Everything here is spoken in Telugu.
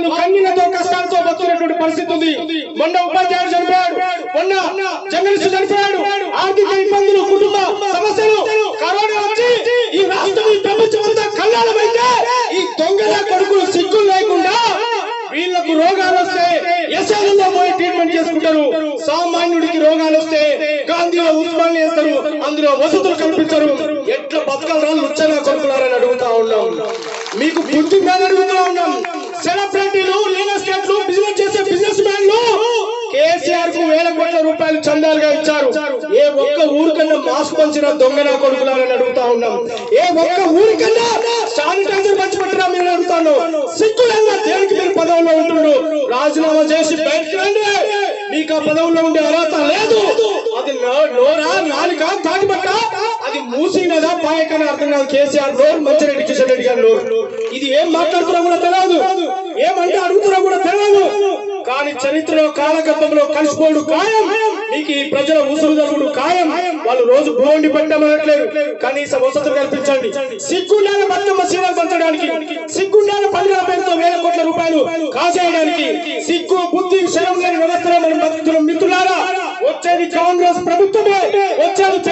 వాళ్ళు కన్నీళ్లతో కష్టాలతో బతుకున్నటువంటి పరిస్థితి ఉంది మొన్న ఉపాధ్యాయుడు చనిపోయాడు మొన్న జర్నలిస్ట్ చనిపోయాడు ఆర్థిక ఇబ్బందులు కుటుంబ సమస్యలు కరోనా వచ్చి ఈ రాష్ట్రం ఈ ప్రపంచం అంతా కళ్యాణమైతే ఈ దొంగల కొడుకులు సిగ్గులు లేకుండా వీళ్ళకు రోగాలు వస్తే యశాలలో పోయి ట్రీట్మెంట్ చేసుకుంటారు సామాన్యుడికి రోగాలు వస్తే గాంధీలో ఉస్మాన్ చేస్తారు అందులో వసతులు కల్పించరు ఎట్లా బతకాలరా లుచ్చగా కొడుకున్నారని అడుగుతా ఉన్నాం మీకు బుద్ధి మీద అడుగుతా ఉన్నాం సెలబ్రిటీలు రియల్ ఎస్టేట్లు బిజినెస్ చేసే బిజినెస్ మ్యాన్లు కేసీఆర్ కు వేల కోట్ల రూపాయలు చందాలుగా ఇచ్చారు ఏ ఒక్క ఊరికన్నా మాస్క్ పంచిన దొంగన కొడుకులారని అడుగుతా ఉన్నాం ఏ ఒక్క ఊరికన్నా శానిటైజర్ పంచిపెట్టరా మీరు అడుగుతాను సిగ్గులంగా దేనికి మీరు పదవుల్లో ఉంటుండు రాజీనామా చేసి బయటకు రండి మీకు ఆ పదవుల్లో ఉండే అర్హత లేదు అది నో- నోరా నాలుక తాటిపట్ట అది మూసినదా పాయకని అర్థం కాదు కేసీఆర్ నోరు మంచిరెడ్డి కిషన్ రెడ్డి గారి నోరు ఇది ఏం మాట్లాడుతున్నా కూడా తెలియదు ఏమంటే అడుగుతున్నా కూడా తెలియదు కానీ చరిత్రలో కాలగతంలో కలిసిపోడు ఖాయం మీకు ఈ ప్రజల ఉసురు జరుగుడు ఖాయం వాళ్ళు రోజు భూమి పెట్టమనట్లేదు కనీస వసతులు కల్పించండి సిగ్గుండాల బతుకమ్మ సీరియల్ పంచడానికి సిగ్గుండాల పండుగల పేరుతో వేల కోట్ల రూపాయలు కాజేయడానికి సిగ్గు బుద్ధి శరం లేని వ్యవస్థలో మనం బతుకుతున్నాం మిత్రులారా వచ్చేది కాంగ్రెస్ ప్రభుత్వమే వచ్చేది